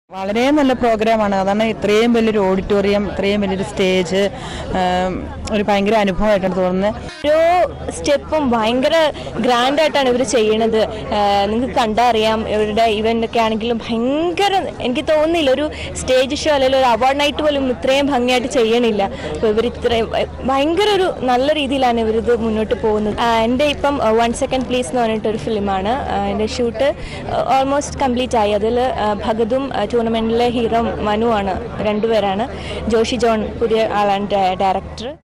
വളരെ നല്ല പ്രോഗ്രാമാണ് അതാണ് ഇത്രയും വലിയൊരു ഓഡിറ്റോറിയം ഇത്രയും വലിയൊരു സ്റ്റേജ് ആം, ഒരു ഭയങ്കര അനുഭവമായിട്ടാണ് തോന്നുന്നത് ഓരോ സ്റ്റെപ്പും ഭയങ്കര ഗ്രാൻഡ് ആയിട്ടാണ് ഇവർ ചെയ്യണത് നിങ്ങൾക്ക് കണ്ടറിയാം ഇവരുടെ ഇവന്റ് ഒക്കെ ആണെങ്കിലും ഭയങ്കര എനിക്ക് തോന്നുന്നില്ല ഒരു സ്റ്റേജ് ഷോ അല്ലെങ്കിൽ ഒരു അവാർഡ് നൈറ്റ് പോലും ഇത്രയും ഭംഗിയായിട്ട് ചെയ്യണില്ല അപ്പോൾ ഇവർ ഇത്രയും ഭയങ്കര ഒരു നല്ല രീതിയിലാണ് ഇവരിത് മുന്നോട്ട് പോകുന്നത് ആ, എൻ്റെ ഇപ്പം വൺ സെക്കൻഡ് പ്ലീസ് എന്ന് പറഞ്ഞിട്ടൊരു ഫിലിമാണ് എൻ്റെ ഷൂട്ട് ഓൾമോസ്റ്റ് കംപ്ലീറ്റ് ആയി അതിൽ ഭഗതും ടൂർണമെൻറ്റിലെ ഹീറോ മനുവാണ് രണ്ടുപേരാണ് ജോഷി ജോൺ പുതിയ ആളാണ് ഡയറക്ടർ